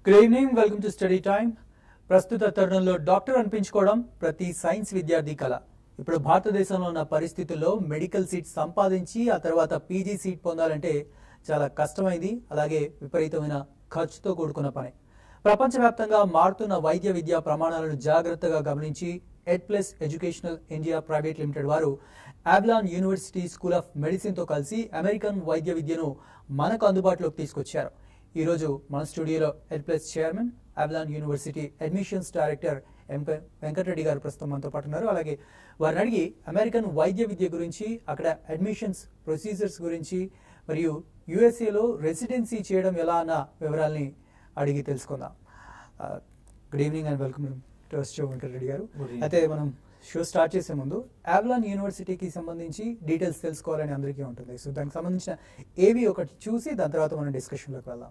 Good evening welcome to study time ప్రస్తుత తరుణంలో doctor అనిపించుకోవడం ప్రతి సైన్స్ విద్యార్థి కళ ఇప్పుడు భారతదేశంలో ఉన్న పరిస్థితుల్లో మెడికల్ సీట్ సంపాదించి ఆ తర్వాత పీజీ సీట్ పొందాలంటే చాలా కష్టమైంది అలాగే విపరీతమైన ఖర్చుతో కూడుకున్న పని ప్రపంచవ్యాప్తంగా మారుతున్న వైద్య విద్యా ప్రమాణాలను జాగ్రత్తగా గమనించి Ed plus educational India private limited వారు ఆబ్లాన్ యూనివర్సిటీ స్కూల్ ఆఫ్ మెడిసిన్తో కలిసి అమెరికన్ వైద్య విద్యను మనకు అందుబాటులోకి తీసుకొచ్చారు ఈ రోజు మన స్టూడియోలో Ed plus chairman Avalon university admissions director M Venkatareddy garu ప్రస్తుతం మనతో పాటు ఉన్నారు అలాగే వారిని అడిగి అమెరికన్ వైద్య విద్య గురించి అక్కడ అడ్మిషన్స్ ప్రొసీజర్స్ గురించి మరియు యుఎస్ఏలో రెసిడెన్సీ చేయడం ఎలా అన్న వివరాల్ని అడిగి తెలుసుకుందాం good evening and welcome to show Venkatareddy garu Good evening. అయితే మనం షో స్టార్ట్ చేసే ముందు ఆవ్లాన్ యూనివర్సిటీకి సంబంధించి డీటెయిల్స్ తెలుసుకోవాలని అందరికీ ఉంటుంది సో దానికి సంబంధించిన ఏవి ఒకటి చూసి దాని తర్వాత మనం డిస్కషన్లోకి వెళ్దాం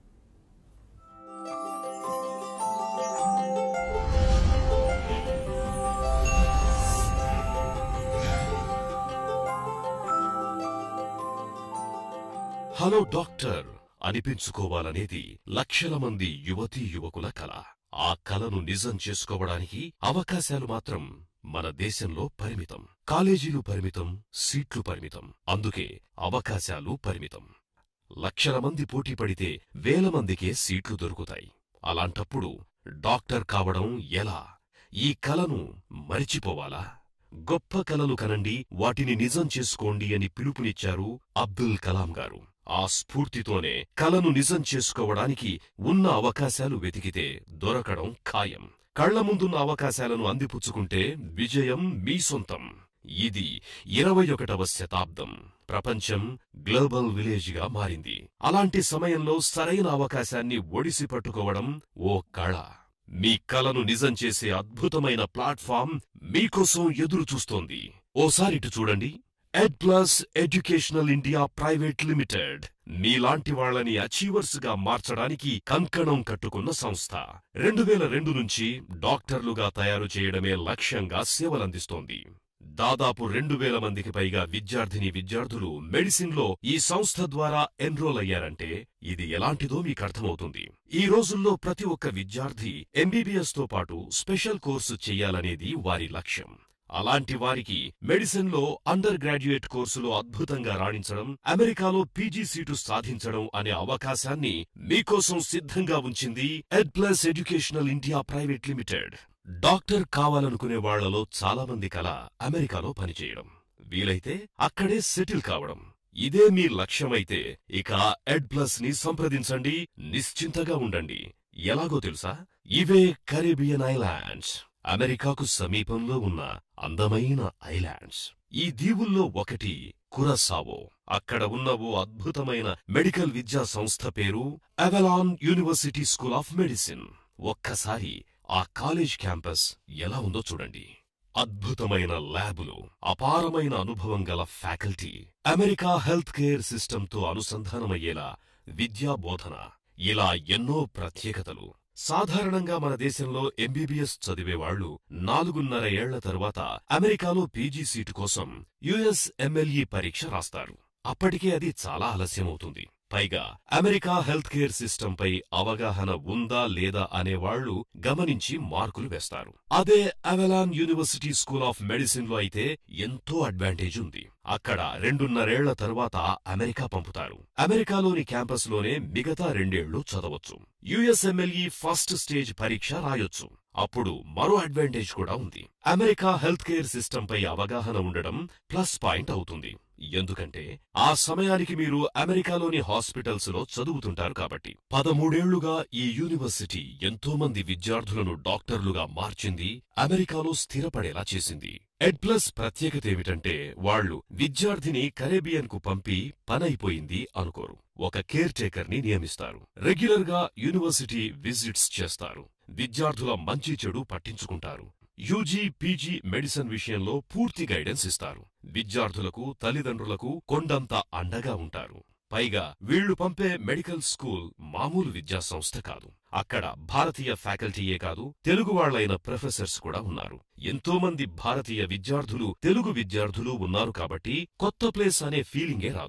హలో డాక్టర్ అనిపించుకోవాలనేది లక్షల మంది యువతీ యువకుల కల ఆ కలను నిజం చేసుకోవడానికి అవకాశాలు మాత్రం మన దేశంలో పరిమితం కాలేజీలు పరిమితం సీట్లు పరిమితం అందుకే అవకాశాలు పరిమితం లక్షల మంది పోటీ పడితే వేల మందికే సీట్లు దొరుకుతాయి అలాంటప్పుడు డాక్టర్ కావడం ఎలా ఈ కలను మరిచిపోవాలా గొప్ప కలలు కనండి వాటిని నిజం చేసుకోండి అని పిలుపునిచ్చారు అబ్దుల్ కలాం గారు ఆ స్ఫూర్తితోనే కలను నిజం చేసుకోవడానికి ఉన్న అవకాశాలు వెతికితే దొరకడం ఖాయం కళ్ల ముందున్న అవకాశాలను అందిపుచ్చుకుంటే విజయం మీ సొంతం ఇది ఇరవై ఒకటవ శతాబ్దం ప్రపంచం గ్లోబల్ విలేజ్గా మారింది అలాంటి సమయంలో సరైన అవకాశాన్ని ఒడిసి పట్టుకోవడం ఓ కళ మీ కలను నిజం చేసే అద్భుతమైన ప్లాట్ఫామ్ మీకోసం ఎదురు చూస్తోంది ఓసారిటు చూడండి Ed plus educational India private limited మీలాంటి వాళ్ళని అచీవర్స్ గా మార్చడానికి కంకణం కట్టుకున్న సంస్థ రెండు వేల రెండు నుంచి డాక్టర్లుగా తయారు చేయడమే లక్ష్యంగా సేవలందిస్తోంది దాదాపు రెండు వేల మందికి పైగా విద్యార్థిని విద్యార్థులు మెడిసిన్లో ఈ సంస్థ ద్వారా ఎన్రోల్ అయ్యారంటే ఇది ఎలాంటిదో మీకు అర్థమవుతుంది ఈ రోజుల్లో ప్రతి ఒక్క విద్యార్థి ఎంబీబీఎస్ తో పాటు స్పెషల్ కోర్సు చెయ్యాలనేది వారి లక్ష్యం అలాంటి వారికి మెడిసిన్ లో అండర్ గ్రాడ్యుయేట్ కోర్సులో అద్భుతంగా రాణించడం అమెరికాలో పీజీ సీటు సాధించడం అనే అవకాశాన్ని మీకోసం సిద్ధంగా ఉంచింది Ed plus educational India private limited doctor కావాలనుకునే వాళ్లలో చాలా మంది కల అమెరికాలో పనిచేయడం వీలైతే అక్కడే సెటిల్ కావడం ఇదే మీ లక్ష్యమైతే ఇక ఎడ్ ప్లస్ ని సంప్రదించండి నిశ్చింతగా ఉండండి ఎలాగో తెలుసా ఇవే కరేబియన్ ఐలాండ్స్ అమెరికాకు సమీపంలో ఉన్న అందమైన ఐలాండ్స్ ఈ దీవుల్లో ఒకటి కురసావో అక్కడ ఉన్న ఓ అద్భుతమైన మెడికల్ విద్యా సంస్థ పేరు Avalon university school of medicine ఒక్కసారి ఆ కాలేజ్ క్యాంపస్ ఎలా ఉందో చూడండి అద్భుతమైన ల్యాబులు అపారమైన అనుభవం గల ఫ్యాకల్టీ అమెరికా హెల్త్ కేర్ సిస్టంతో అనుసంధానమయ్యేలా విద్యా బోధన ఇలా ఎన్నో ప్రత్యేకతలు సాధారణంగా మన దేశంలో ఎంబీబీఎస్ చదివేవాళ్లు నాలుగున్నర ఏళ్ల తరువాత అమెరికాలో పీజీ సీటు కోసం యుఎస్ ఎంఎల్ఈ పరీక్ష రాస్తారు అప్పటికే అది చాలా ఆలస్యమవుతుంది పైగా అమెరికా హెల్త్ కేర్ సిస్టంపై అవగాహన ఉందా లేదా అనేవాళ్లు గమనించి మార్కులు వేస్తారు అదే Avalon university school of medicine లో అయితే ఎంతో అడ్వాంటేజ్ ఉంది అక్కడ రెండున్నరేళ్ల తరువాత అమెరికా పంపుతారు అమెరికాలోని క్యాంపస్ లోనే మిగతా రెండేళ్లు చదవచ్చు యుఎస్ఎంఎల్ఈ ఫస్ట్ స్టేజ్ పరీక్ష రాయొచ్చు అప్పుడు మరో అడ్వాంటేజ్ కూడా ఉంది అమెరికా హెల్త్ కేర్ సిస్టంపై అవగాహన ఉండడం ప్లస్ పాయింట్ అవుతుంది ఎందుకంటే ఆ సమయానికి మీరు అమెరికాలోని హాస్పిటల్స్ లో చదువుతుంటారు కాబట్టి పదమూడేళ్లుగా ఈ యూనివర్సిటీ ఎంతో మంది విద్యార్థులను డాక్టర్లుగా మార్చింది అమెరికాలో స్థిరపడేలా చేసింది ఎడ్ ప్లస్ ప్రత్యేకత ఏమిటంటే వాళ్లు విద్యార్థిని కరేబియన్ కు పంపి పనైపోయింది అనుకోరు ఒక కేర్ టేకర్ ని నియమిస్తారు రెగ్యులర్ గా యూనివర్సిటీ విజిట్స్ చేస్తారు విద్యార్థుల మంచి చెడు పట్టించుకుంటారు యూజీ పీజీ మెడిసిన్ విషయంలో పూర్తి గైడెన్స్ ఇస్తారు విద్యార్థులకు తల్లిదండ్రులకు కొండంత అండగా ఉంటారు పైగా వీళ్లు పంపే మెడికల్ స్కూల్ మామూలు విద్యా సంస్థ కాదు అక్కడ భారతీయ ఫ్యాకల్టీయే కాదు తెలుగు వాళ్లైన ప్రొఫెసర్స్ కూడా ఉన్నారు ఎంతో మంది భారతీయ విద్యార్థులు తెలుగు విద్యార్థులు ఉన్నారు కాబట్టి కొత్త ప్లేస్ అనే ఫీలింగే రాదు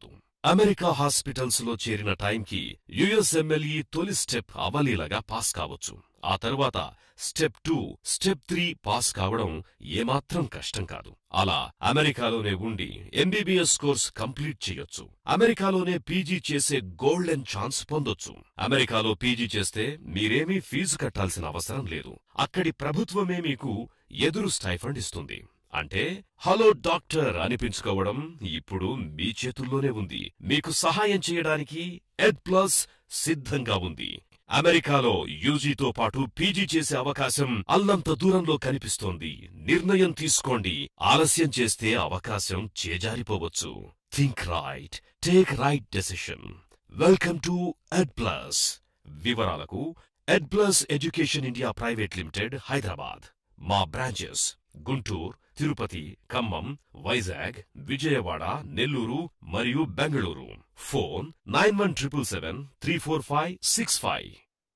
అమెరికా హాస్పిటల్స్ లో చేరిన టైంకి యుఎస్ఎంఎల్ఈ తొలి స్టెప్ అవలీలగా పాస్ కావచ్చు ఆ తర్వాత step two step three pass కావడం ఏమాత్రం కష్టం కాదు అలా అమెరికాలోనే ఉండి ఎంబీబీఎస్ కోర్స్ కంప్లీట్ చేయొచ్చు అమెరికాలోనే పీజీ చేసే గోల్డెన్ ఛాన్స్ పొందొచ్చు అమెరికాలో పీజీ చేస్తే మీరేమీ ఫీజు కట్టాల్సిన అవసరం లేదు అక్కడి ప్రభుత్వమే మీకు ఎదురు స్టైఫండ్ ఇస్తుంది అంటే హలో డాక్టర్ అనిపించుకోవడం ఇప్పుడు మీ చేతుల్లోనే ఉంది మీకు సహాయం చేయడానికి ఎడ్ ప్లస్ సిద్ధంగా ఉంది అమెరికాలో యూజీతో పాటు పీజీ చేసే అవకాశం అల్లంత దూరంలో కనిపిస్తోంది నిర్ణయం తీసుకోండి ఆలస్యం చేస్తే అవకాశం చేజారిపోవచ్చు think right take right decision welcome to Ed plus వివరాలకు Ed plus education India private limited Hyderabad మా బ్రాంచెస్ గుంటూరు తిరుపతి ఖమ్మం వైజాగ్ విజయవాడ నెల్లూరు మరియు Bengaluru phone nine one triple seven three four five six five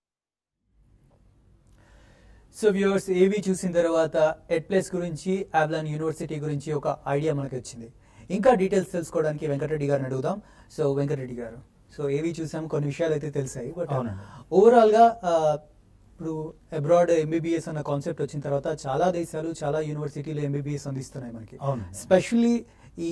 so viewers ఏవి చూసిన తర్వాత ఎడ్ ప్లేస్ గురించి ఆబ్లాన్ యూనివర్సిటీ గురించి ఒక ఐడియా మనకి వచ్చింది ఇంకా డీటెయిల్స్ తెలుసుకోవడానికి వెంకటరెడ్డి గారిని అడుగుదాం సో వెంకటరెడ్డి గారు సో ఏవి చూసాం కొన్ని విషయాలు అయితే తెలిసాయి బట్ అవునండి. ఓవరాల్ గా ఆ, ఇప్పుడు అబ్రాడ్ ఎంబీబీఎస్ అన్న కాన్సెప్ట్ వచ్చిన తర్వాత చాలా దేశాలు చాలా యూనివర్సిటీలు ఎంబీబీఎస్ అందిస్తున్నాయి మనకి అవునండి. స్పెషల్లీ ఈ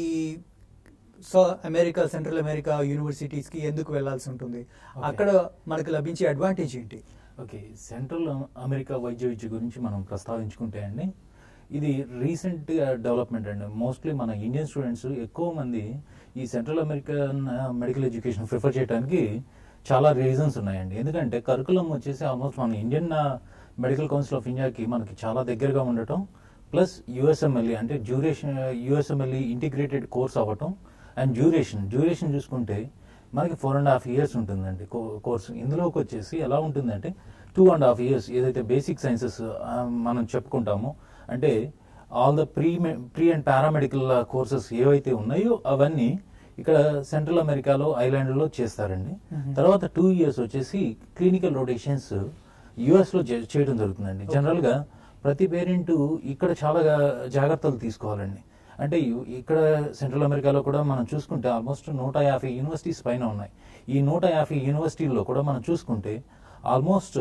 so America central America universities కి ఎందుకు వెళ్లాల్సి ఉంటుంది Okay. అక్కడ మనకు లభించే అడ్వాంటేజ్ ఏంటి ఓకే సెంట్రల్ అమెరికా వైద్య విద్య గురించి మనం ప్రస్తావించుకుంటే అండి ఇది రీసెంట్ డెవలప్మెంట్ అండి మోస్ట్లీ మన ఇండియన్ స్టూడెంట్స్ ఎక్కువ మంది ఈ Central American medical education prefer చేయడానికి చాలా రీజన్స్ ఉన్నాయండి ఎందుకంటే కరికులం వచ్చేసి ఆల్మోస్ట్ మన ఇండియన్ మెడికల్ కౌన్సిల్ ఆఫ్ ఇండియాకి మనకి చాలా దగ్గరగా ఉండటం ప్లస్ యుఎస్ఎంఎల్ఈ అంటే డ్యూరేషన్ యుఎస్ఎంఎల్ఈ ఇంటిగ్రేటెడ్ కోర్స్ అవ్వటం అండ్ డ్యూరేషన్ డ్యూరేషన్ చూసుకుంటే మనకి ఫోర్ అండ్ హాఫ్ ఇయర్స్ ఉంటుందండి కోర్సు ఇందులోకి వచ్చేసి ఎలా ఉంటుందంటే టూ అండ్ హాఫ్ ఇయర్స్ ఏదైతే బేసిక్ సైన్సెస్ మనం చెప్పుకుంటామో అంటే all the pre pre and paramedical courses ఏవైతే ఉన్నాయో అవన్నీ ఇక్కడ సెంట్రల్ అమెరికాలో ఐలాండ్లో చేస్తారండి Mhm. తర్వాత టూ ఇయర్స్ వచ్చేసి క్లినికల్ రొటేషన్స్ యుఎస్ లో చే- చేయడం జరుగుతుందండి జనరల్ గా ప్రతి పేరెంట్ ఇక్కడ చాలా జాగ్రత్తలు తీసుకోవాలండి అంటే ఇ- ఇక్కడ సెంట్రల్ అమెరికాలో కూడా మనం చూసుకుంటే ఆల్మోస్ట్ నూట యాభై యూనివర్సిటీస్ పైన ఉన్నాయి ఈ నూట యాభై యూనివర్సిటీల్లో కూడా మనం చూసుకుంటే ఆల్మోస్ట్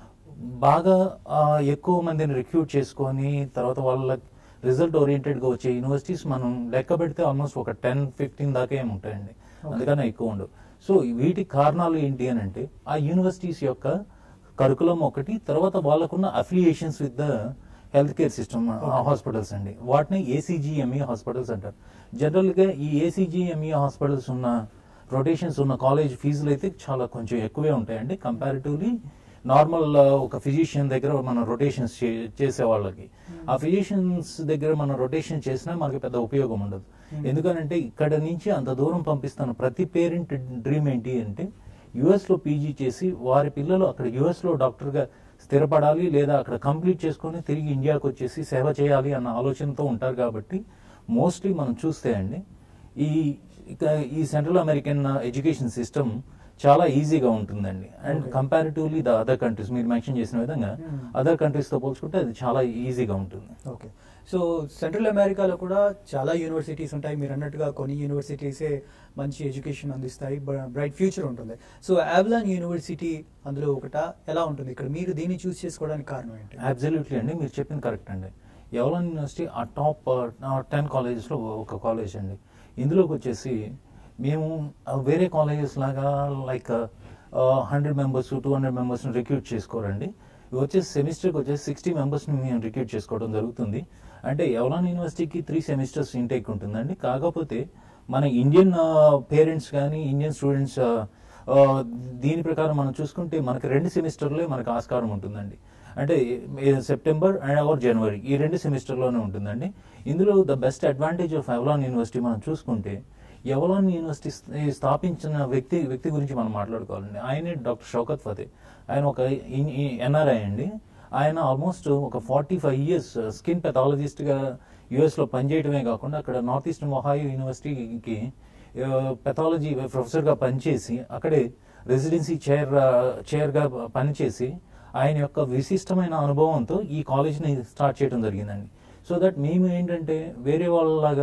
బాగా ఆ, ఎక్కువ మందిని రిక్రూట్ చేసుకొని తర్వాత వాళ్ళ రిజల్ట్ ఓరియంటెడ్గా వచ్చే యూనివర్సిటీస్ మనం లెక్క పెడితే ఆల్మోస్ట్ ఒక టెన్ ఫిఫ్టీన్ దాకా ఏమి ఉంటాయండి అందుకనే ఎక్కువ ఉండవు సో వీటి కారణాలు ఏంటి అని అంటే ఆ యూనివర్సిటీస్ యొక్క కరికులం ఒకటి తర్వాత వాళ్ళకున్న affiliations with the health care system hospitals అండి వాటిని ఏసీజీఎంఈ హాస్పిటల్స్ అంటారు జనరల్ గా ఈ ఏసీజీఎంఈ హాస్పిటల్స్ ఉన్న రొటేషన్స్ ఉన్న కాలేజ్ ఫీజులు అయితే చాలా కొంచెం ఎక్కువే ఉంటాయండి కంపారిటివ్లీ నార్మల్ ఒక ఫిజిషియన్ దగ్గర మనం రొటేషన్స్ చేసే వాళ్ళకి ఆ ఫిజిషియన్స్ దగ్గర మనం రొటేషన్ చేసినా మనకి పెద్ద ఉపయోగం ఉండదు ఎందుకనంటే ఇక్కడ నుంచి అంత దూరం పంపిస్తాను ప్రతి పేరెంట్ డ్రీమ్ ఏంటి అంటే యుఎస్ లో పీజీ చేసి వారి పిల్లలు అక్కడ యుఎస్ లో డాక్టర్ గా స్థిరపడాలి లేదా అక్కడ కంప్లీట్ చేసుకొని తిరిగి ఇండియాకి వచ్చేసి సేవ చేయాలి అన్న ఆలోచనతో ఉంటారు కాబట్టి మోస్ట్లీ మనం చూస్తే అండి ఈ ఇక ఈ సెంట్రల్ అమెరికన్ ఎడ్యుకేషన్ సిస్టమ్ చాలా ఈజీగా ఉంటుందండి and Okay. Comparatively the other countries మీరు మెన్షన్ చేసిన విధంగా Hmm. అదర్ కంట్రీస్ తో పోల్చుకుంటే అది చాలా ఈజీగా ఉంటుంది ఓకే సో సెంట్రల్ అమెరికాలో కూడా చాలా యూనివర్సిటీస్ ఉంటాయి మీరు అన్నట్టుగా కొన్ని యూనివర్సిటీసే మంచి ఎడ్యుకేషన్ అందిస్తాయి బ్రైట్ ఫ్యూచర్ ఉంటుంది సో ఆబ్లాన్ యూనివర్సిటీ అందులో ఒకట ఎలా ఉంటుంది ఇక్కడ మీరు దీన్ని చూస్ చేసుకోవడానికి కారణం ఏంటి అబ్జల్యూట్లీ అండి మీరు చెప్పింది కరెక్ట్ అండి ఎవలన్ యూనివర్సిటీ ఆ టాప్ టెన్ కాలేజెస్లో ఒక కాలేజ్ అండి ఇందులోకి వచ్చేసి మేము ఆ, వేరే కాలేజెస్ లాగా like hundred members two hundred మెంబర్స్ని రిక్రూట్ చేసుకోరండి ఇవి వచ్చేసి సెమిస్టర్కి వచ్చేసి సిక్స్టీ మెంబర్స్ని మేము రిక్రూట్ చేసుకోవడం జరుగుతుంది అంటే ఎవలాన్ యూనివర్సిటీకి త్రీ సెమిస్టర్స్ ఇంటేక్ ఉంటుందండి కాకపోతే మన ఇండియన్ పేరెంట్స్ కానీ ఇండియన్ స్టూడెంట్స్ దీని ప్రకారం మనం చూసుకుంటే మనకి రెండు సెమిస్టర్లే మనకు ఆస్కారం ఉంటుందండి అంటే ఏ- సెప్టెంబర్ అండ్ అవర్ జనవరి ఈ రెండు సెమిస్టర్లోనే ఉంటుందండి ఇందులో the best advantage of Avalon university మనం చూసుకుంటే ఎవలాన్ యూనివర్సిటీ స్థ- స్థాపించిన వ్యక్తి వ్యక్తి గురించి మనం మాట్లాడుకోవాలండి ఆయనే డాక్టర్ షౌకత్ ఫతే ఆయన ఒక ఎన్ఆర్ఐ అండి ఆయన ఆల్మోస్ట్ ఒక ఫార్టీ ఫైవ్ ఇయర్స్ స్కిన్ పెథాలజిస్ట్గా యుఎస్లో పనిచేయడమే కాకుండా అక్కడ నార్త్ ఈస్టర్న్ ఒహాయో యూనివర్సిటీకి పెథాలజీ ప్రొఫెసర్గా పనిచేసి అక్కడే రెసిడెన్సీ చైర్ చైర్గా పనిచేసి ఆయన యొక్క విశిష్టమైన అనుభవంతో ఈ కాలేజ్ని స్టార్ట్ చేయడం జరిగిందండి సో దట్ మేము ఏంటంటే వేరే వాళ్ళలాగా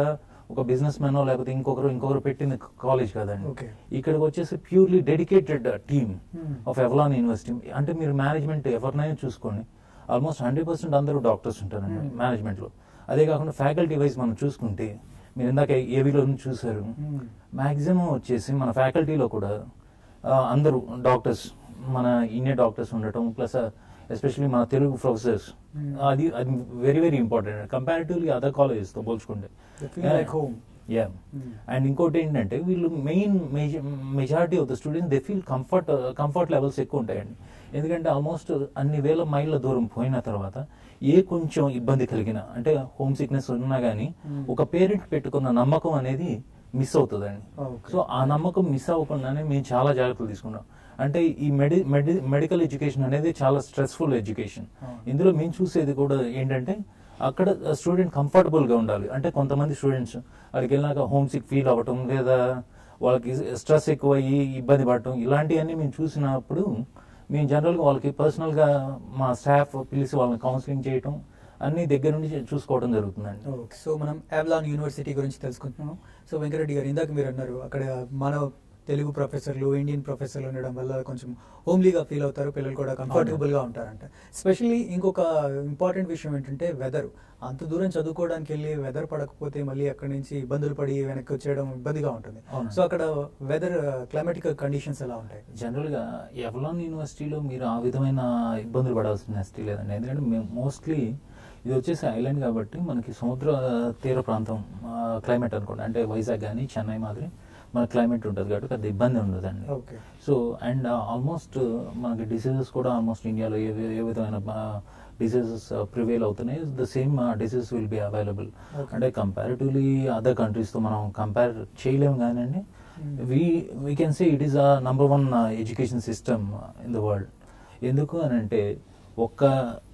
ఒక బిజినెస్ మ్యాన్ లేకపోతే ఇంకొకరు ఇంకొకరు పెట్టింది కాలేజ్ కదండి Okay. ఇక్కడికి వచ్చేసి purely dedicated team Hmm. Of Avalon university అంటే మీరు మేనేజ్మెంట్ ఎవరినైనా చూసుకోండి ఆల్మోస్ట్ హండ్రెడ్ పర్సెంట్ అందరూ డాక్టర్స్ ఉంటారండి Hmm. మేనేజ్మెంట్లో అదే కాకుండా ఫ్యాకల్టీ వైజ్ మనం చూసుకుంటే మీరు ఇందాక ఏవిలో చూసారు Hmm. మ్యాక్సిమం వచ్చేసి మన ఫ్యాకల్టీలో కూడా ఆ, అందరూ డాక్టర్స్ మన ఇండియన్ డాక్టర్స్ ఉండటం ప్లస్ ఎస్పెషల్లీ మన తెలుగు ప్రొఫెసర్స్ Hmm. అది అది very very important comparatively other కాలేజెస్తో పోల్చుకుంటే They feel like home. Yeah Hmm. And ఇంకోటి ఏంటంటే వీళ్ళు main majority of the students they feel comfort comfort levels ఎక్కువ ఉంటాయండి ఎందుకంటే ఆల్మోస్ట్ అన్ని వేల మైళ్ళ దూరం పోయిన తర్వాత ఏ కొంచెం ఇబ్బంది కలిగిన అంటే హోమ్ సిక్నెస్ ఉన్నా కానీ Hmm. ఒక పేరెంట్ పెట్టుకున్న నమ్మకం అనేది మిస్ అవుతుందండి Okay. సో ఆ నమ్మకం మిస్ అవ్వకుండానే మేము చాలా జాగ్రత్తలు తీసుకున్నాం అంటే ఈ మెడి మెడి మెడికల్ ఎడ్యుకేషన్ అనేది చాలా స్ట్రెస్ఫుల్ ఎడ్యుకేషన్ అవును. ఇందులో మేము చూసేది కూడా ఏంటంటే అక్కడ స్టూడెంట్ కంఫర్టబుల్ గా ఉండాలి అంటే కొంతమంది స్టూడెంట్స్ అక్కడికి వెళ్ళినాక హోమ్ సిక్ ఫీల్ అవ్వటం లేదా వాళ్ళకి స్ట్రెస్ ఎక్కువ అయ్యి ఇబ్బంది పడటం ఇలాంటివన్నీ మేము చూసినప్పుడు మేము జనరల్గా వాళ్ళకి పర్సనల్గా మా స్టాఫ్ పిలిచి వాళ్ళని కౌన్సిలింగ్ చేయటం అన్ని దగ్గర నుండి చూసుకోవడం జరుగుతుందండి ఓకే సో మనం యావ్లాన్ యూనివర్సిటీ గురించి తెలుసుకుంటున్నాం సో వెంకరెడ్డి గారు ఇందాక మీరు అన్నారు అక్కడ మన తెలుగు ప్రొఫెసర్లు ఇండియన్ ప్రొఫెసర్లు ఉండడం వల్ల కొంచెం హోమ్లీగా ఫీల్ అవుతారు పిల్లలు కూడా కంఫర్టబుల్ గా ఉంటారంట ఎస్పెషల్లీ ఇంకొక ఇంపార్టెంట్ విషయం ఏంటంటే వెదర్ అంత దూరం చదువుకోవడానికి వెళ్ళి వెదర్ పడకపోతే మళ్ళీ అక్కడి నుంచి ఇబ్బందులు పడి వెనక్కి వచ్చేయడం ఇబ్బందిగా ఉంటుంది అవునండి. సో అక్కడ వెదర్ క్లైమాటిక్ కండిషన్స్ ఎలా ఉంటాయి జనరల్గా ఎవలాన్ యూనివర్సిటీలో మీరు ఆ విధమైన ఇబ్బందులు పడాల్సిన నెసిటీ లేదండి ఎందుకంటే మేము మోస్ట్లీ ఇది వచ్చేసి ఐలాండ్ కాబట్టి మనకి సముద్ర తీర ప్రాంతం క్లైమేట్ అనుకోండి అంటే వైజాగ్ కానీ చెన్నై మాదిరి మన క్లైమేట్ ఉంటుంది కాబట్టి పెద్ద ఇబ్బంది ఉండదండి ఓకే సో అండ్ ఆల్మోస్ట్ మనకి డిసీజెస్ కూడా ఆల్మోస్ట్ ఇండియాలో ఏ వి- ఏ విధమైన డిసీజెస్ ప్రివేల్ అవుతున్నాయి the same diseases will be available Okay. అంటే కంపారిటివ్లీ అదర్ కంట్రీస్తో మనం కంపేర్ చేయలేము కానండి Hmm. We we can say it is a number one education system in the world ఎందుకు అని అంటే ఒక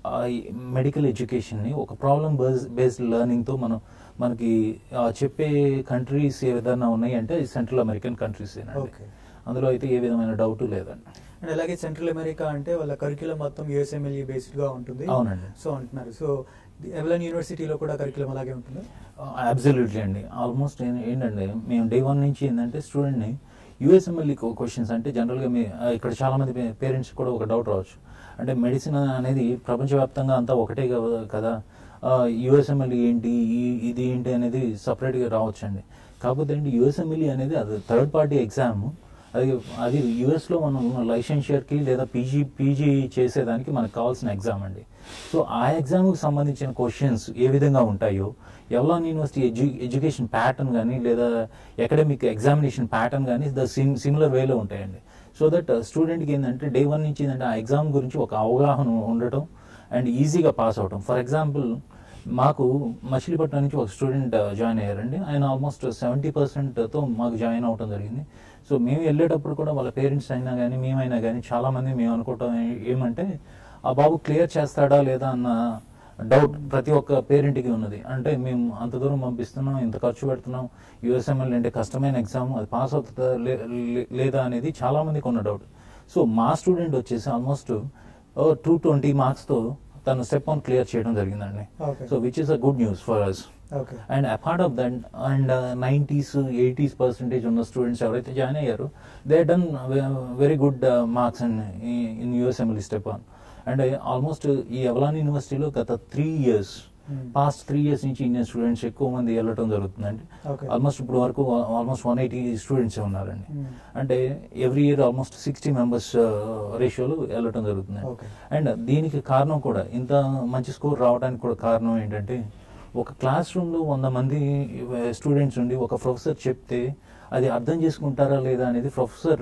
మెడికల్ ఎడ్యుకేషన్ని ఒక ప్రాబ్లమ్ బేస్డ్ లెర్నింగ్తో మనం మనకి ఆ, చెప్పే కంట్రీస్ ఏ విధంగా ఉన్నాయి అంటే సెంట్రల్ అమెరికన్ కంట్రీస్ Okay. అందులో అయితే ఏ విధమైన డౌట్ లేదండి అండ్ అలాగే సెంట్రల్ అమెరికా అంటే వాళ్ళ కరిక్యులం మొత్తం యుఎస్ఎంఎల్ఈ బేస్డ్ గా ఉంటుంది అవునండి. సో అంటున్నారు సో ఎవలన్ యూనివర్సిటీలో కూడా కరిక్యులం అలాగే ఉంటుంది అబ్జల్యూట్లీ అండి ఆల్మోస్ట్ ఏంటంటే మేము డే వన్ నుంచి ఏంటంటే స్టూడెంట్ని యూఎస్ఎంఎల్ఈ క్వశ్చన్స్ అంటే జనరల్గా మీ ఆ, ఇక్కడ చాలా మంది పేరెంట్స్ కూడా ఒక డౌట్ రావచ్చు అంటే మెడిసిన్ అనేది ప్రపంచవ్యాప్తంగా అంతా ఒకటే కదా- కదా యూఎస్ఎంఎల్ఈ ఏంటి ఈ- ఇది ఏంటి అనేది సపరేట్గా రావచ్చు అండి కాకపోతే ఏంటి యూఎస్ఎంఎల్ఈ అనేది అది థర్డ్ పార్టీ ఎగ్జామ్ అది అది యుఎస్లో మనం లైసెన్షియర్కి లేదా పీజీ పీజీ చేసేదానికి మనకు కావాల్సిన ఎగ్జామ్ అండి సో ఆ ఎగ్జామ్కి సంబంధించిన క్వశ్చన్స్ ఏ విధంగా ఉంటాయో Avalon university edu education pattern కానీ లేదా అకాడమిక్ ఎగ్జామినేషన్ ప్యాటర్న్ కానీ ద సిమ్ సిమిలర్ వేలో ఉంటాయండి సో దట్ స్టూడెంట్కి ఏంటంటే డే వన్ నుంచి ఏంటంటే ఆ ఎగ్జామ్ గురించి ఒక అవగాహన ఉండటం అండ్ ఈజీగా పాస్ అవటం ఫర్ ఎగ్జాంపుల్ మాకు మచిలీపట్నం నుంచి ఒక స్టూడెంట్ జాయిన్ అయ్యారండి ఆయన ఆల్మోస్ట్ సెవెంటీ పర్సెంట్తో మాకు జాయిన్ అవటం జరిగింది సో మేము వెళ్ళేటప్పుడు కూడా వాళ్ళ పేరెంట్స్ అయినా కానీ మేమైనా కానీ చాలామంది మేము అనుకోవటం ఏ- ఏమంటే ఆ బాబు క్లియర్ చేస్తాడా లేదా అన్న డౌట్ ప్రతి ఒక్క పేరెంట్కి ఉన్నది అంటే మేము అంత దూరం పంపిస్తున్నాం ఇంత ఖర్చు పెడుతున్నాం యూఎస్ఎంఎల్ అంటే కష్టమైన ఎగ్జామ్ అది పాస్ అవుతుందా లే- లే- లేదా అనేది చాలా మందికి ఉన్న డౌట్ సో మా స్టూడెంట్ వచ్చేసి ఆల్మోస్ట్ టూ ట్వంటీ మార్క్స్తో తను స్టెప్ వన్ క్లియర్ చేయడం జరిగిందండి Okay. So which is a good news for us okay and apart of that and nineties eighties percentage ఉన్న స్టూడెంట్స్ ఎవరైతే జాయిన్ అయ్యారో they done very good marks and in USML step one and almost ఈ Avalon యూనివర్సిటీలో గత three years Hmm. Past three years నుంచి Indian students ఎక్కువ మంది వెళ్ళటం జరుగుతుందండి Okay. ఆల్మోస్ట్ ఇప్పుడు వరకు ఆల్మోస్ట్ వన్ ఎయిటీ స్టూడెంట్స్ ఉన్నారండి Hmm. అంటే every year almost sixty members రేషియోలో వెళ్ళటం జరుగుతుందండి Okay. అండ్ దీనికి కారణం కూడా ఇంత మంచి స్కోర్ రావడానికి కూడా కారణం ఏంటంటే ఒక క్లాస్ రూమ్లో వంద మంది స్టూడెంట్స్ ఉండి ఒక ప్రొఫెసర్ చెప్తే అది అర్థం చేసుకుంటారా లేదా అనేది ప్రొఫెసర్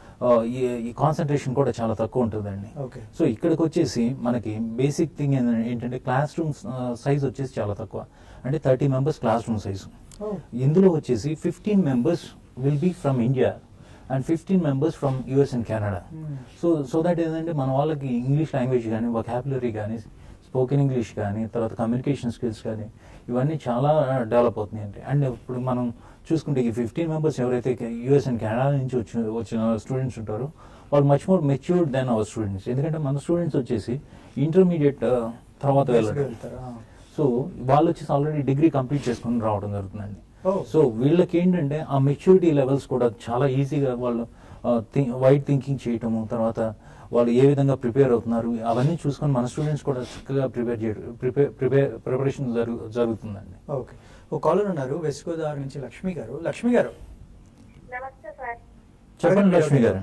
ఈ కాన్సన్ట్రేషన్ కూడా చాలా తక్కువ ఉంటుందండి ఓకే సో ఇక్కడికి వచ్చేసి మనకి బేసిక్ థింగ్ ఏంటంటే క్లాస్ రూమ్ సైజ్ వచ్చేసి చాలా తక్కువ అంటే thirty members classroom size Oh. ఇందులో వచ్చేసి fifteen members will be from India and fifteen members from US and Canada Hmm. So so that ఏంటంటే మన వాళ్ళకి ఇంగ్లీష్ లాంగ్వేజ్ కానీ వొకాబులరీ కానీ స్పోకెన్ ఇంగ్లీష్ కానీ తర్వాత కమ్యూనికేషన్ స్కిల్స్ కానీ ఇవన్నీ చాలా డెవలప్ అవుతున్నాయి అంటే అండ్ ఇప్పుడు మనం చూసుకుంటే ఈ ఫిఫ్టీన్ మెంబర్స్ ఎవరైతే యుఎస్ అండ్ కెనడా నుంచి వచ్చి వచ్చిన స్టూడెంట్స్ ఉంటారో వాళ్ళు much more matured than our students ఎందుకంటే మన స్టూడెంట్స్ వచ్చేసి ఇంటర్మీడియట్ తర్వాత Basically వెళ్ళడం వెళ్తారా? సో వాళ్ళు వచ్చేసి ఆల్రెడీ డిగ్రీ కంప్లీట్ చేసుకుని రావడం జరుగుతుందండి Oh. సో వీళ్ళకి ఏంటంటే ఆ మెచ్యూరిటీ లెవెల్స్ కూడా చాలా ఈజీగా వాళ్ళు వైడ్ థింకింగ్ చేయటము తర్వాత వాళ్ళు ఏ విధంగా ప్రిపేర్ అవుతున్నారు అవన్నీ చూసుకొని మన స్టూడెంట్స్ కూడా చక్కగా ప్రిపేర్ చేయడం ప్రిపేర్ ప్రిపేర్ ప్రిపరేషన్ జరుగు జరుగుతుందండి ఓకే ఓ కాలర్ ఉన్నారు వెస్ట్ గోదావరి నుంచి లక్ష్మి గారు లక్ష్మి గారు నమస్తే సార్ చెప్పండి అడగండి, లక్ష్మి గారు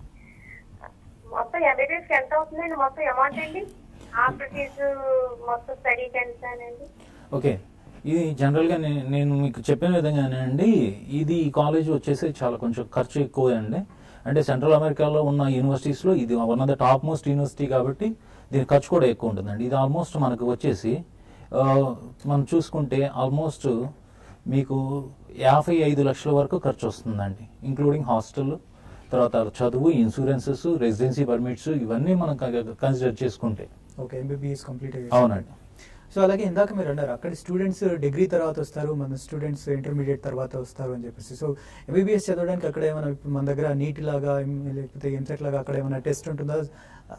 మొత్తం ఎంబీబీఎస్ కి ఎంత అవుతుందండి మొత్తం అమౌంట్ అండి ఆఫ్టర్ ఫీజు మొత్తం స్టడీకి ఎంత అండి ఓకే ఇది జనరల్గా నే- నేను మీకు చెప్పిన విధంగానే అండి ఇది ఈ కాలేజ్ వచ్చేసి చాలా కొంచెం ఖర్చు ఎక్కువ అండి అంటే సెంట్రల్ అమెరికాలో ఉన్న యూనివర్సిటీస్లో ఇది one of the top most university కాబట్టి దీని ఖర్చు కూడా ఎక్కువ ఉంటుందండి ఇది ఆల్మోస్ట్ మనకు వచ్చేసి ఆ, మనం చూసుకుంటే ఆల్మోస్ట్ మీకు యాభై ఐదు లక్షల వరకు ఖర్చు వస్తుందండి ఇంక్లూడింగ్ హాస్టల్ తర్వాత చదువు ఇన్సూరెన్సెస్ రెసిడెన్సీ పర్మిట్స్ ఇవన్నీ మనం కన్సిడర్ చేసుకుంటే ఓకే ఎంబీబీఎస్ కంప్లీట్ అయ్యి అవునండి సో అలాగే ఇందాక మీరు అన్నారు అక్కడ స్టూడెంట్స్ డిగ్రీ తర్వాత వస్తారు మన స్టూడెంట్స్ ఇంటర్మీడియట్ తర్వాత వస్తారు అని చెప్పేసి సో ఎంబీబీఎస్ చదవడానికి అక్కడ ఏమైనా ఇప్పుడు మన దగ్గర నీట్ లాగా ఎం- లేకపోతే ఎంసెట్ లాగా అక్కడ ఏమైనా టెస్ట్ ఉంటుందా ఆ,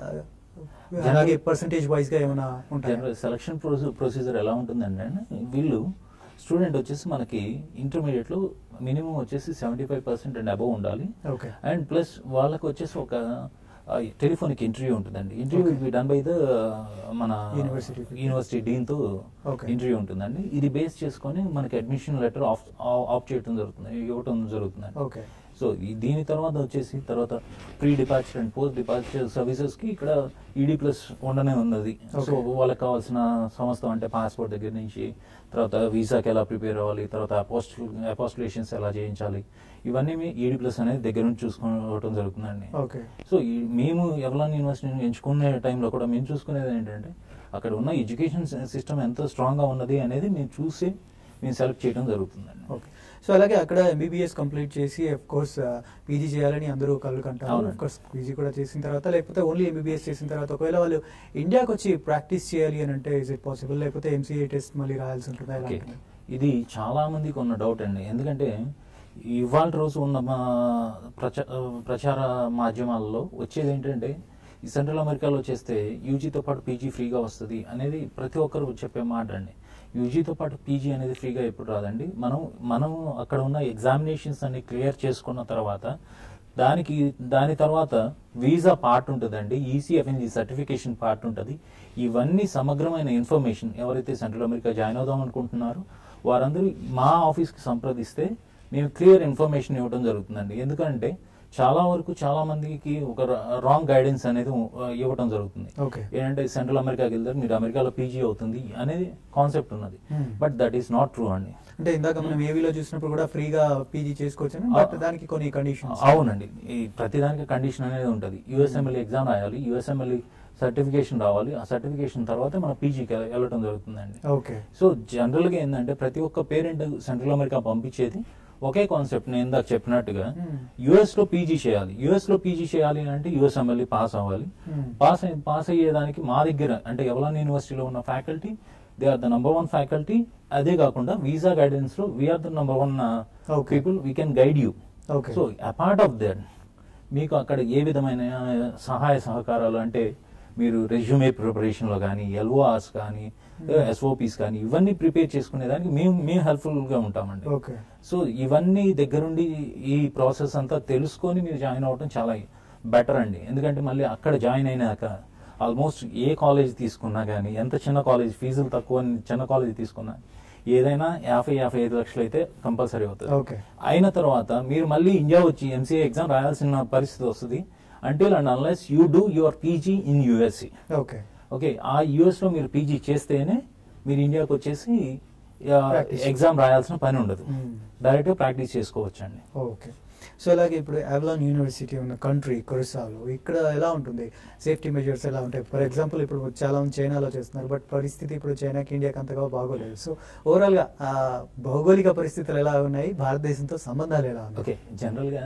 అలాగే పర్సంటేజ్ వైజ్ గా ఏమైనా ఉంటాయి జనరల్ సెలక్షన్ ప్రొసీజర్ ఎలా ఉంటుందంటే వీళ్ళు స్టూడెంట్ వచ్చేసి మనకి ఇంటర్మీడియట్ లో మినిమం వచ్చేసి seventy five percent and above ఉండాలి ఓకే అండ్ ప్లస్ వాళ్ళకి వచ్చేసి ఒక టెలిఫోనిక్ ఇంటర్వ్యూ ఉంటుందండి interview Okay. Will be done by the మన University. యూనివర్సిటీ డీన్ తో Okay. ఇంటర్వ్యూ ఉంటుందండి ఇది బేస్ చేసుకొని మనకి అడ్మిషన్ లెటర్ ఆఫ్ ఆఫ్ చేయడం జరుగుతుంది ఇవ్వటం జరుగుతుందండి ఓకే సో ఈ- దీని తర్వాత వచ్చేసి తర్వాత pre departure and post departure services కి ఇక్కడ ఈడీ ప్లస్ ఉండనే ఉన్నది సో Okay. వాళ్ళకి కావాల్సిన సంస్థ అంటే పాస్పోర్ట్ దగ్గర నుంచి తర్వాత వీసాకి ఎలా ప్రిపేర్ అవ్వాలి తర్వాత అపోస్ట్ అపోస్టులేషన్స్ ఎలా చేయించాలి ఇవన్నీ మీ ఈడీ ప్లస్ అనేది దగ్గర నుంచి చూసుకోవడం జరుగుతుందండి ఓకే సో ఈ మేము ఎవలాన్ యూనివర్సిటీని ఎంచుకునే టైంలో కూడా మేము చూసుకునేది ఏంటంటే అక్కడ ఉన్న ఎడ్యుకేషన్ సిస్టమ్ ఎంత స్ట్రాంగ్ గా ఉన్నది అనేది మేము చూసి మేము సెలెక్ట్ చేయడం జరుగుతుందండి ఓకే సో అలాగే అక్కడ ఎంబీబీఎస్ కంప్లీట్ చేసి అఫ్ కోర్స్ పీజీ చేయాలని అందరూ కళ్ళు కంటారు అవునండి. అఫ్ కోర్స్ పీజీ కూడా చేసిన తర్వాత లేకపోతే ఓన్లీ ఎంబీబీఎస్ చేసిన తర్వాత ఒకవేళ వాళ్ళు ఇండియాకి వచ్చి ప్రాక్టీస్ చేయాలి అని అంటే ఇస్ ఇట్ పాసిబుల్ లేకపోతే ఎంసీఏ టెస్ట్ మళ్ళీ రాయాల్సి ఉంటుందా ఎలా ఓకే ఉంటుంది? ఇది చాలా మందికి ఉన్న డౌట్ అండి ఎందుకంటే ఇవాళ రోజు ఉన్న మా ప్రచ ప్రచార మాధ్యమాల్లో వచ్చేది ఏంటంటే ఈ సెంట్రల్ అమెరికాలో చేస్తే యూజీతో పాటు పీజీ ఫ్రీగా వస్తుంది అనేది ప్రతి ఒక్కరు చెప్పే మాట అండి యూజీతో పాటు పీజీ అనేది ఫ్రీగా ఎప్పుడు రాదండి మనం మనం అక్కడ ఉన్న ఎగ్జామినేషన్స్ అన్ని క్లియర్ చేసుకున్న తర్వాత దానికి దాని తర్వాత వీసా పార్ట్ ఉంటుందండి ఈసీఎఫ్ఎన్జీ సర్టిఫికేషన్ పార్ట్ ఉంటుంది ఇవన్నీ సమగ్రమైన ఇన్ఫర్మేషన్ ఎవరైతే సెంట్రల్ అమెరికా జాయిన్ అవుదాం అనుకుంటున్నారో వారందరూ మా ఆఫీస్కి సంప్రదిస్తే మేము క్లియర్ ఇన్ఫర్మేషన్ ఇవ్వడం జరుగుతుందండి ఎందుకంటే చాలా వరకు చాలా మందికి ఒక రాంగ్ గైడెన్స్ అనేది uh, ఇవ్వడం జరుగుతుంది ఓకే ఏంటంటే సెంట్రల్ అమెరికాకి వెళ్తారు మీరు అమెరికాలో పీజీ అవుతుంది అనేది కాన్సెప్ట్ ఉన్నది Hmm. But that is not true అండి అంటే ఇందాక మనం ఏవీలో చూసినప్పుడు కూడా ఫ్రీగా పీజీ చేసుకోవచ్చు బట్ దానికి కొన్ని కండిషన్స్ అవునండి ఈ ప్రతిదానికి కండిషన్ అనేది ఉంటుంది యుఎస్ఎంఎల్ ఎగ్జామ్ రాయాలి యుఎస్ఎంఎల్ సర్టిఫికేషన్ రావాలి ఆ సర్టిఫికేషన్ తర్వాత మన పీజీకి వెళ్ళటం జరుగుతుందండి ఓకే సో జనరల్ గా ఏంటంటే ప్రతి ఒక్క పేరెంట్ సెంట్రల్ అమెరికా పంపించేది ఒకే కాన్సెప్ట్ నేను ఇందాక చెప్పినట్టుగా Hmm. యుఎస్ లో పీజీ చేయాలి యుఎస్ లో పీజీ చేయాలి అంటే యుఎస్ఎంఎల్ పాస్ అవ్వాలి Hmm. పాస్ అయ్యి పాస్ అయ్యేదానికి మా దగ్గర అంటే ఎవలాన్ యూనివర్సిటీలో ఉన్న faculty they are the number one faculty అదే కాకుండా వీసా గైడెన్స్ లో we're the number one Okay. People we can guide you Okay. So apart of that మీకు అక్కడ ఏ విధమైన సహాయ సహకారాలు అంటే మీరు రెజ్యూమే ప్రిపరేషన్ లో కానీ ఎల్ఓఆర్స్ కానీ ఎస్ఓపిస్ కానీ ఇవన్నీ ప్రిపేర్ చేసుకునే దానికి మేము మేము హెల్ప్ఫుల్ గా ఉంటామండి ఓకే సో ఇవన్నీ దగ్గరుండి ఈ ప్రాసెస్ అంతా తెలుసుకొని మీరు జాయిన్ అవ్వడం చాలా బెటర్ అండి ఎందుకంటే మళ్ళీ అక్కడ జాయిన్ అయినాక ఆల్మోస్ట్ ఏ కాలేజ్ తీసుకున్నా కానీ ఎంత చిన్న కాలేజ్ ఫీజులు తక్కువ అని చిన్న కాలేజ్ తీసుకున్నా ఏదైనా యాభై యాభై ఐదు లక్షలు అయితే కంపల్సరీ అవుతుంది ఓకే అయిన తర్వాత మీరు మళ్ళీ ఇండియా వచ్చి ఎంసీఏ ఎగ్జామ్ రాయాల్సిన పరిస్థితి వస్తుంది until and unless you do your PG in యుఎస్సి ఓకే ఓకే ఆ యుఎస్ లో మీరు పీజీ చేస్తేనే మీరు ఇండియాకి వచ్చేసి Practice. ఎగ్జామ్ రాయాల్సిన పని ఉండదు Hmm. డైరెక్ట్ గా ప్రాక్టీస్ చేసుకోవచ్చు అండి ఓకే సో అలాగే ఇప్పుడు అవలాన్ యూనివర్సిటీ ఉన్న కంట్రీ కొరిసాలో ఇక్కడ ఎలా ఉంటుంది సేఫ్టీ మెజర్స్ ఎలా ఉంటాయి ఫర్ ఎగ్జాంపుల్ ఇప్పుడు చాలా మంది చైనాలో చేస్తున్నారు బట్ పరిస్థితి ఇప్పుడు చైనాకి ఇండియాకి అంతగా బాగోలేదు సో ఓవరాల్ గా ఆ భౌగోళిక పరిస్థితులు ఎలా ఉన్నాయి భారతదేశంతో సంబంధాలు ఎలా ఉన్నాయి ఓకే జనరల్ గా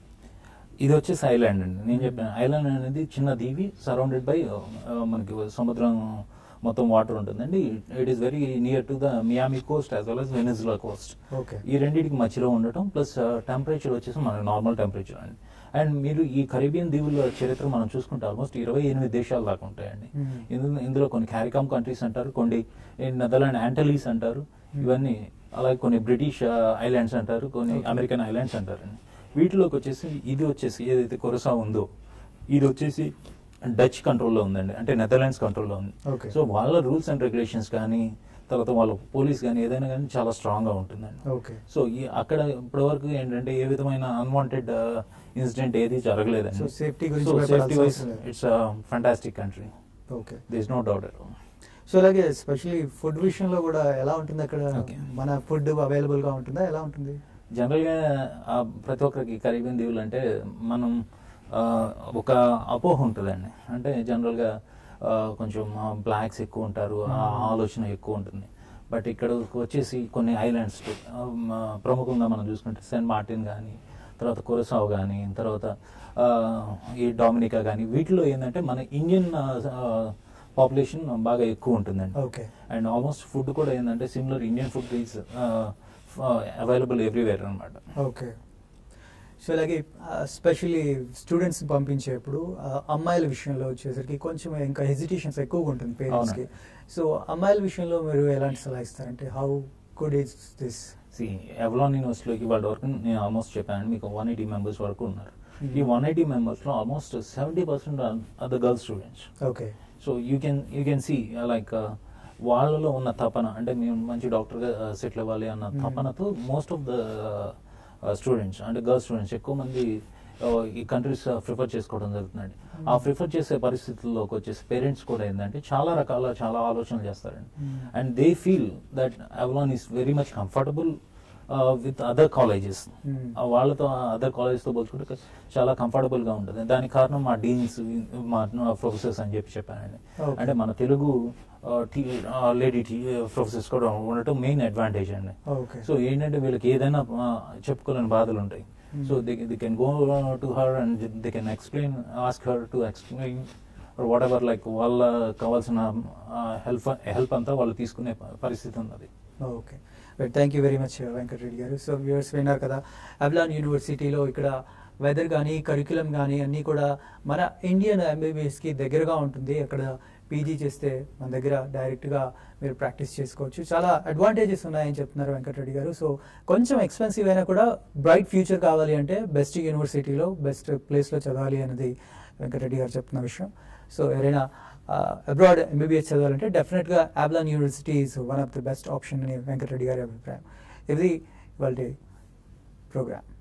ఇది వచ్చేసి ఐలాండ్ అండి నేను చెప్పాను ఐలాండ్ అనేది చిన్న దీవి సరౌండెడ్ బై మనకి సముద్రం మొత్తం వాటర్ ఉంటుందండి it is very near to the Miami coast as well as Venezuela coast okay ఈ రెండింటికి మధ్యలో ఉండటం ప్లస్ టెంపరేచర్ వచ్చేసి మన నార్మల్ టెంపరేచర్ అండి అండ్ మీరు ఈ కరీబియన్ దీవుల చరిత్ర మనం చూసుకుంటే ఆల్మోస్ట్ ఇరవై ఎనిమిది దేశాలు దాకా ఉంటాయండి Hmm. ఇందులో ఇందులో కొన్ని క్యారికామ్ కంట్రీస్ అంటారు కొన్ని నెదర్లాండ్ యాంటలీస్ అంటారు ఇవన్నీ అలాగే కొన్ని బ్రిటిష్ ఐలాండ్స్ అంటారు కొన్ని అమెరికన్ ఐలాండ్స్ అంటారండి వీటిలోకి వచ్చేసి ఇది వచ్చేసి ఏదైతే కొరసా ఉందో ఇది వచ్చేసి డచ్ కంట్రోల్లో ఉందండి అంటే నెదర్లాండ్స్ కంట్రోల్లో ఉంది Okay. సో వాళ్ళ రూల్స్ అండ్ రెగ్యులేషన్స్ కానీ తర్వాత వాళ్ళ పోలీస్ కానీ ఏదైనా కానీ చాలా స్ట్రాంగ్ గా ఉంటుందండి ఓకే సో ఈ అక్కడ ఇప్పటివరకు ఏంటంటే ఏ విధమైన అన్వాంటెడ్ ఇన్సిడెంట్ ఏది జరగలేదండి So, safety గురించి సో భయపడాల్సిన సేఫ్టీ వైజ్ అవసరం లేదు. It's fantastic country okay this no doubt at so అలాగే ఎస్పెషల్లీ ఫుడ్ విషయంలో కూడా ఎలా ఉంటుంది అక్కడ Okay. మన ఫుడ్ అవైలబుల్ గా ఉంటుందా ఎలా ఉంటుంది జనరల్గా ఆ, ప్రతి ఒక్కరికి కరీబియన్ దీవులు అంటే మనం ఆ, ఒక అపోహ ఉంటుందండి అంటే జనరల్గా ఆ, కొంచెం బ్లాక్స్ ఎక్కువ ఉంటారు ఆ ఆలోచన ఎక్కువ ఉంటుంది బట్ ఇక్కడ వచ్చేసి కొన్ని ఐలాండ్స్ ప్రముఖంగా మనం చూసుకుంటే సెయింట్ మార్టిన్ కానీ తర్వాత కొరసావ్ కానీ తర్వాత ఆ, ఈ డామినికా కానీ వీటిలో ఏంటంటే మన ఇండియన్ పాపులేషన్ బాగా ఎక్కువ ఉంటుందండి ఓకే అండ్ ఆల్మోస్ట్ ఫుడ్ కూడా ఏంటంటే similar Indian food is available everywhere అనమాట ఓకే సో అలాగే స్పెషల్లీ స్టూడెంట్స్ పంపించేప్పుడు ఆ, అమ్మాయిల విషయంలో వచ్చేసరికి కొంచెం ఇంకా హెజిటేషన్స్ ఎక్కువగా ఉంటుంది పేరెంట్స్ కి సో అమ్మాయిల విషయంలో మీరు ఎలాంటి సలహా ఇస్తారంటే how good is this see Avalon యూనివర్సిటీలోకి వాళ్ళ వరకు నేను ఆల్మోస్ట్ చెప్పాను మీకు వన్ ఎయిటీ మెంబర్స్ వరకు ఉన్నారు Hmm. ఈ వన్ ఎయిటీ మెంబర్స్లో almost seventy percent are the girls students okay so you can you can see like వాళ్ళలో ఉన్న తపన అంటే మేము మంచి డాక్టర్గా సెటిల్ అవ్వాలి అన్న Hmm. తపనతో మోస్ట్ ఆఫ్ ద స్టూడెంట్స్ అంటే గర్ల్స్ స్టూడెంట్స్ ఎక్కువ మంది uh, ఈ కంట్రీస్ ప్రిఫర్ చేసుకోవడం జరుగుతుందండి ఆ ప్రిఫర్ చేసే పరిస్థితుల్లోకి వచ్చేసి పేరెంట్స్ కూడా ఏంటంటే చాలా రకాల చాలా ఆలోచనలు చేస్తారండి Hmm. And they feel that Avalon is very much comfortable with other colleges Hmm. వాళ్ళతో అదర్ కాలేజెస్ తో పోల్చుకుంటే చాలా కంఫర్టబుల్ గా ఉంటుంది దానికి కారణం మా డీన్స్ మా ప్రొఫెసర్స్ అని చెప్పి చెప్పానండి Okay. అంటే మన తెలుగు లేడీ ప్రొఫెసర్స్ కూడా ఉండటం మెయిన్ అడ్వాంటేజ్ అండి ఓకే సో ఏంటంటే వీళ్ళకి ఏదైనా ఆ, చెప్పుకోలేని బాధలు ఉంటాయి Hmm. So they they can go to her and they can explain ask her to explain whatever like వాళ్ళ కావాల్సిన హెల్ప్ హెల్ప్ అంతా వాళ్ళు తీసుకునే ప- పరిస్థితి ఉన్నది okay thank you very much Venkata Reddy garu so viewers విన్నారు కదా అబ్లాన్ యూనివర్సిటీలో ఇక్కడ వెదర్ కానీ కరికులం కానీ అన్నీ కూడా మన ఇండియన్ ఎంబీబీఎస్కి దగ్గరగా ఉంటుంది అక్కడ పీజీ చేస్తే మన దగ్గర డైరెక్ట్గా మీరు ప్రాక్టీస్ చేసుకోవచ్చు చాలా అడ్వాంటేజెస్ ఉన్నాయని చెప్తున్నారు వెంకటరెడ్డి గారు సో కొంచెం ఎక్స్పెన్సివ్ అయినా కూడా బ్రైట్ ఫ్యూచర్ కావాలి అంటే బెస్ట్ యూనివర్సిటీలో బెస్ట్ ప్లేస్లో చదవాలి అనేది వెంకటరెడ్డి గారు చెప్తున్న విషయం సో ఎవరైనా అబ్రాడ్ ఎంబీబీఎస్ చదవాలంటే డెఫినెట్గా Avalon university is one of the best option అని వెంకటరెడ్డి గారి అభిప్రాయం ఇది వాళ్ళ ప్రోగ్రామ్